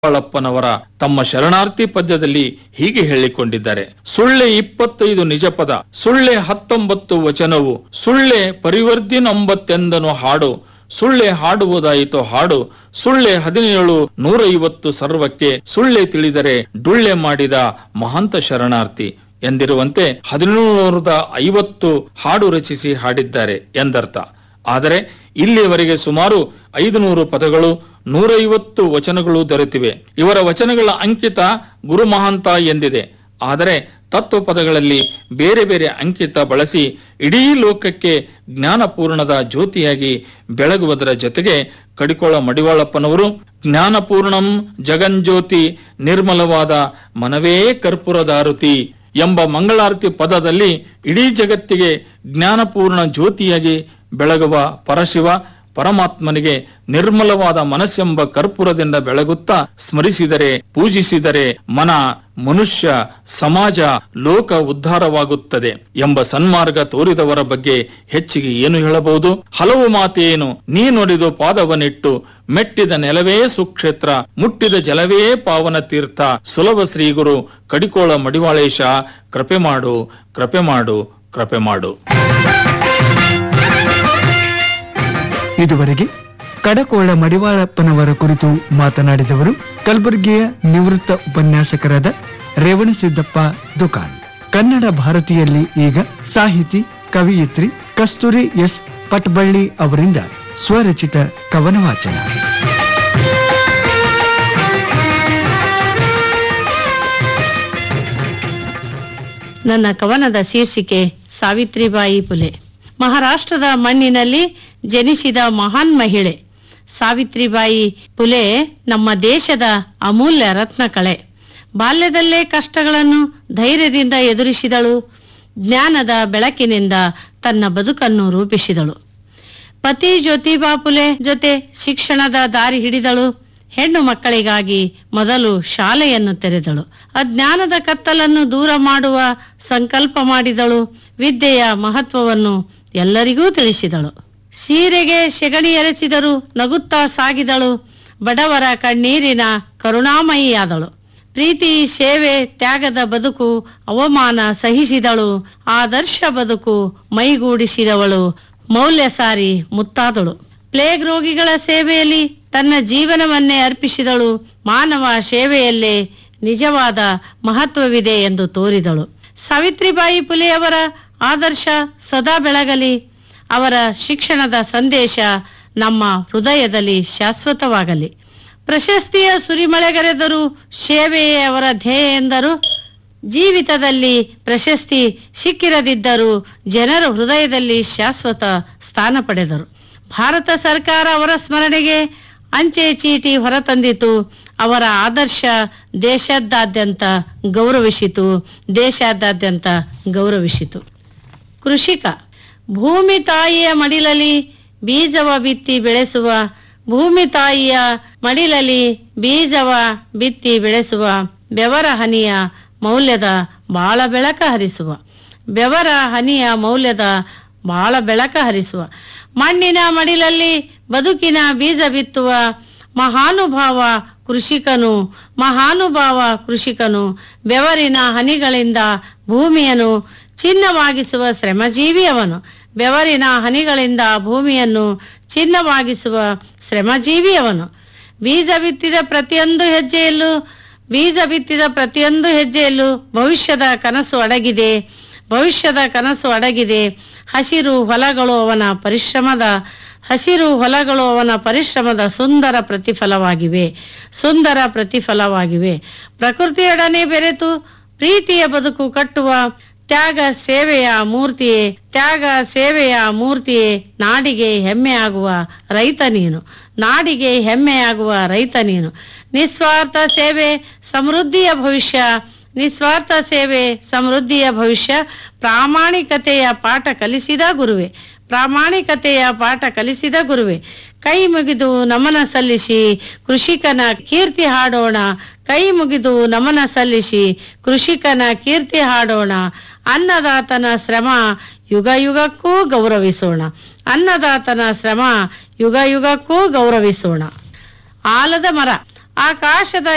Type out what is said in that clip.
ಗೋಪಾಳಪ್ಪನವರ ತಮ್ಮ ಶರಣಾರ್ಥಿ ಪದ್ಯದಲ್ಲಿ ಹೀಗೆ ಹೇಳಿಕೊಂಡಿದ್ದಾರೆ ಸುಳ್ಳೆ ಇಪ್ಪತ್ತೈದು ನಿಜಪದ ಸುಳ್ಳೆ ಹತ್ತೊಂಬತ್ತು ವಚನವು ಸುಳ್ಳೆ ಪರಿವರ್ತಿನೊಂಬತ್ತೆಂದನು ಹಾಡು ಸುಳ್ಳೆ ಹಾಡುವುದಾಯಿತು ಹಾಡು ಸುಳ್ಳೆ ಹದಿನೇಳು ನೂರೈವತ್ತು ಸರ್ವಕ್ಕೆ ಸುಳ್ಳೆ ತಿಳಿದರೆ ಡುಳ್ಳೆ ಮಾಡಿದ ಮಹಾಂತ ಶರಣಾರ್ಥಿ ಎಂದಿರುವಂತೆ ಹದಿನೇಳನೂರದ ಐವತ್ತು ಹಾಡು ರಚಿಸಿ ಹಾಡಿದ್ದಾರೆ ಎಂದರ್ಥ ಆದರೆ ಇಲ್ಲಿಯವರೆಗೆ ಸುಮಾರು ಐದು ನೂರು ಪದಗಳು ನೂರೈವತ್ತು ವಚನಗಳು ದೊರೆತಿವೆ ಇವರ ವಚನಗಳ ಅಂಕಿತ ಗುರು ಮಹಾಂತ ಎಂದಿದೆ ಆದರೆ ತತ್ವ ಪದಗಳಲ್ಲಿ ಬೇರೆ ಬೇರೆ ಅಂಕಿತ ಬಳಸಿ ಇಡೀ ಲೋಕಕ್ಕೆ ಜ್ಞಾನಪೂರ್ಣದ ಜ್ಯೋತಿಯಾಗಿ ಬೆಳಗುವುದರ ಜೊತೆಗೆ ಕಡಿಕೋಳ ಮಡಿವಾಳಪ್ಪನವರು ಜ್ಞಾನಪೂರ್ಣಂ ಜಗಂಜ್ಯೋತಿ ನಿರ್ಮಲವಾದ ಮನವೇ ಕರ್ಪೂರದಾರುತಿ ಎಂಬ ಮಂಗಳಾರತಿ ಪದದಲ್ಲಿ ಇಡೀ ಜಗತ್ತಿಗೆ ಜ್ಞಾನಪೂರ್ಣ ಜ್ಯೋತಿಯಾಗಿ ಬೆಳಗುವ ಪರಶಿವ ಪರಮಾತ್ಮನಿಗೆ ನಿರ್ಮಲವಾದ ಮನಸ್ಸೆಂಬ ಕರ್ಪೂರದಿಂದ ಬೆಳಗುತ್ತಾ ಸ್ಮರಿಸಿದರೆ ಪೂಜಿಸಿದರೆ ಮನ ಮನುಷ್ಯ ಸಮಾಜ ಲೋಕ ಉದ್ಧಾರವಾಗುತ್ತದೆ ಎಂಬ ಸನ್ಮಾರ್ಗ ತೋರಿದವರ ಬಗ್ಗೆ ಹೆಚ್ಚಿಗೆ ಏನು ಹೇಳಬಹುದು ಹಲವು ಮಾತೇನು ನೀ ನುಡಿದು ಪಾದವನಿಟ್ಟು ಮೆಟ್ಟಿದ ನೆಲವೇ ಸುಕ್ಷೇತ್ರ ಮುಟ್ಟಿದ ಜಲವೇ ಪಾವನ ತೀರ್ಥ ಸುಲಭ ಶ್ರೀಗುರು ಕಡಿಕೋಳ ಮಡಿವಾಳೇಶ ಕೃಪೆ ಮಾಡು ಕೃಪೆ ಮಾಡು ಕೃಪೆ ಮಾಡು ಇದುವರೆಗೆ ಕಡಕೋಳ ಮಡಿವಾಳಪ್ಪನವರ ಕುರಿತು ಮಾತನಾಡಿದವರು ಕಲಬುರಗಿಯ ನಿವೃತ್ತ ಉಪನ್ಯಾಸಕರಾದ ರೇವಣಸಿದ್ದಪ್ಪ ದುಕಾನ್ ಕನ್ನಡ ಭಾರತಿಯಲ್ಲಿ ಈಗ ಸಾಹಿತಿ ಕವಿಯಿತ್ರಿ ಕಸ್ತೂರಿ ಎಸ್ ಪಟ್ಬಳ್ಳಿ ಅವರಿಂದ ಸ್ವರಚಿತ ಕವನ ವಾಚನ ನನ್ನ ಕವನದ ಶೀರ್ಷಿಕೆ ಸಾವಿತ್ರಿಬಾಯಿ ಪುಲೆ ಮಹಾರಾಷ್ಟ್ರದ ಮಣ್ಣಿನಲ್ಲಿ ಜನಿಸಿದ ಮಹಾನ್ ಮಹಿಳೆ ಸಾವಿತ್ರಿಬಾಯಿ ಪುಲೆ ನಮ್ಮ ದೇಶದ ಅಮೂಲ್ಯ ರತ್ನ ಕಳೆ ಬಾಲ್ಯದಲ್ಲೇ ಕಷ್ಟಗಳನ್ನು ಧೈರ್ಯದಿಂದ ಎದುರಿಸಿದಳು ಜ್ಞಾನದ ಬೆಳಕಿನಿಂದ ತನ್ನ ಬದುಕನ್ನು ರೂಪಿಸಿದಳು ಪತಿ ಜ್ಯೋತಿಬಾ ಪುಲೆ ಜೊತೆ ಶಿಕ್ಷಣದ ದಾರಿ ಹಿಡಿದಳು ಹೆಣ್ಣು ಮಕ್ಕಳಿಗಾಗಿ ಮೊದಲು ಶಾಲೆಯನ್ನು ತೆರೆದಳು ಅಜ್ಞಾನದ ಕತ್ತಲನ್ನು ದೂರ ಮಾಡುವ ಸಂಕಲ್ಪ ಮಾಡಿದಳು ವಿದ್ಯೆಯ ಮಹತ್ವವನ್ನು ಎಲ್ಲರಿಗೂ ತಿಳಿಸಿದಳು ಸೀರೆಗೆ ಸೆಗಣಿ ಎರೆಸಿದರು ನಗುತ್ತಾ ಸಾಗಿದಳು ಬಡವರ ಕಣ್ಣೀರಿನ ಕರುಣಾಮಯಿಯಾದಳು ಪ್ರೀತಿ ಸೇವೆ ತ್ಯಾಗದ ಬದುಕು ಅವಮಾನ ಸಹಿಸಿದಳು ಆದರ್ಶ ಬದುಕು ಮೈಗೂಡಿಸಿದವಳು ಮೌಲ್ಯ ಸಾರಿ ಮುತ್ತಾದಳು ಪ್ಲೇಗ್ ರೋಗಿಗಳ ಸೇವೆಯಲ್ಲಿ ತನ್ನ ಜೀವನವನ್ನೇ ಅರ್ಪಿಸಿದಳು ಮಾನವ ಸೇವೆಯಲ್ಲೇ ನಿಜವಾದ ಮಹತ್ವವಿದೆ ಎಂದು ತೋರಿದಳು ಸಾವಿತ್ರಿಬಾಯಿ ಪುಲೆಯವರ ಆದರ್ಶ ಸದಾ ಬೆಳಗಲಿ ಅವರ ಶಿಕ್ಷಣದ ಸಂದೇಶ ನಮ್ಮ ಹೃದಯದಲ್ಲಿ ಶಾಶ್ವತವಾಗಲಿ ಪ್ರಶಸ್ತಿಯ ಸುರಿಮಳೆಗರೆದರು ಸೇವೆಯೇ ಅವರ ಧ್ಯೇಯ ಎಂದರು ಜೀವಿತದಲ್ಲಿ ಪ್ರಶಸ್ತಿ ಸಿಕ್ಕಿರದಿದ್ದರೂ ಜನರ ಹೃದಯದಲ್ಲಿ ಶಾಶ್ವತ ಸ್ಥಾನ ಪಡೆದರು ಭಾರತ ಸರ್ಕಾರ ಅವರ ಸ್ಮರಣೆಗೆ ಅಂಚೆ ಚೀಟಿ ಹೊರತಂದಿತು ಅವರ ಆದರ್ಶ ದೇಶದಾದ್ಯಂತ ಗೌರವಿಸಿತು ದೇಶಾದಾದ್ಯಂತ ಗೌರವಿಸಿತು ಕೃಷಿಕ ಭೂಮಿ ತಾಯಿಯ ಮಡಿಲಲ್ಲಿ ಬೀಜವ ಬಿತ್ತಿ ಬೆಳೆಸುವ ಭೂಮಿ ತಾಯಿಯ ಮಡಿಲಲ್ಲಿ ಬೀಜವ ಬಿತ್ತಿ ಬೆಳೆಸುವ ಬೆವರ ಹನಿಯ ಮೌಲ್ಯದ ಬಾಳ ಬೆಳಕ ಹರಿಸುವ ಬೆವರ ಹನಿಯ ಮೌಲ್ಯದ ಬಾಳ ಬೆಳಕ ಹರಿಸುವ ಮಣ್ಣಿನ ಮಡಿಲಲ್ಲಿ ಬದುಕಿನ ಬೀಜ ಬಿತ್ತುವ ಮಹಾನುಭಾವ ಕೃಷಿಕನು ಮಹಾನುಭಾವ ಕೃಷಿಕನು ಬೆವರಿನ ಹನಿಗಳಿಂದ ಭೂಮಿಯನ್ನು ಚಿನ್ನವಾಗಿಸುವ ಶ್ರಮಜೀವಿ ಅವನು ಬೆವರಿನ ಹನಿಗಳಿಂದ ಭೂಮಿಯನ್ನು ಚಿನ್ನವಾಗಿಸುವ ಶ್ರಮಜೀವಿ ಅವನು ಬೀಜ ಬಿತ್ತಿದ ಪ್ರತಿಯೊಂದು ಹೆಜ್ಜೆಯಲ್ಲೂ ಬೀಜ ಬಿತ್ತಿದ ಪ್ರತಿಯೊಂದು ಹೆಜ್ಜೆಯಲ್ಲೂ ಭವಿಷ್ಯದ ಕನಸು ಅಡಗಿದೆ ಭವಿಷ್ಯದ ಕನಸು ಅಡಗಿದೆ ಹಸಿರು ಹೊಲಗಳು ಅವನ ಪರಿಶ್ರಮದ ಹಸಿರು ಹೊಲಗಳು ಅವನ ಪರಿಶ್ರಮದ ಸುಂದರ ಪ್ರತಿಫಲವಾಗಿವೆ ಸುಂದರ ಪ್ರತಿಫಲವಾಗಿವೆ ಪ್ರಕೃತಿಯೊಡನೆ ಬೆರೆತು ಪ್ರೀತಿಯ ಬದುಕು ಕಟ್ಟುವ ತ್ಯಾಗ ಸೇವೆಯ ಮೂರ್ತಿಯೇ ತ್ಯಾಗ ಸೇವೆಯ ಮೂರ್ತಿಯೇ ನಾಡಿಗೆ ಹೆಮ್ಮೆಯಾಗುವ ರೈತ ನೀನು ನಾಡಿಗೆ ಹೆಮ್ಮೆಯಾಗುವ ರೈತ ನೀನು ನಿಸ್ವಾರ್ಥ ಸೇವೆ ಸಮೃದ್ಧಿಯ ಭವಿಷ್ಯ ನಿಸ್ವಾರ್ಥ ಸೇವೆ ಸಮೃದ್ಧಿಯ ಭವಿಷ್ಯ ಪ್ರಾಮಾಣಿಕತೆಯ ಪಾಠ ಕಲಿಸಿದ ಗುರುವೆ ಪ್ರಾಮಾಣಿಕತೆಯ ಪಾಠ ಕಲಿಸಿದ ಗುರುವೆ ಕೈ ಮುಗಿದು ನಮನ ಸಲ್ಲಿಸಿ ಕೃಷಿಕನ ಕೀರ್ತಿ ಹಾಡೋಣ ಕೈ ಮುಗಿದು ನಮನ ಸಲ್ಲಿಸಿ ಕೃಷಿಕನ ಕೀರ್ತಿ ಹಾಡೋಣ ಅನ್ನದಾತನ ಶ್ರಮ ಯುಗ ಯುಗಕ್ಕೂ ಗೌರವಿಸೋಣ ಅನ್ನದಾತನ ಶ್ರಮ ಯುಗ ಯುಗಕ್ಕೂ ಗೌರವಿಸೋಣ ಆಲದ ಮರ ಆಕಾಶದ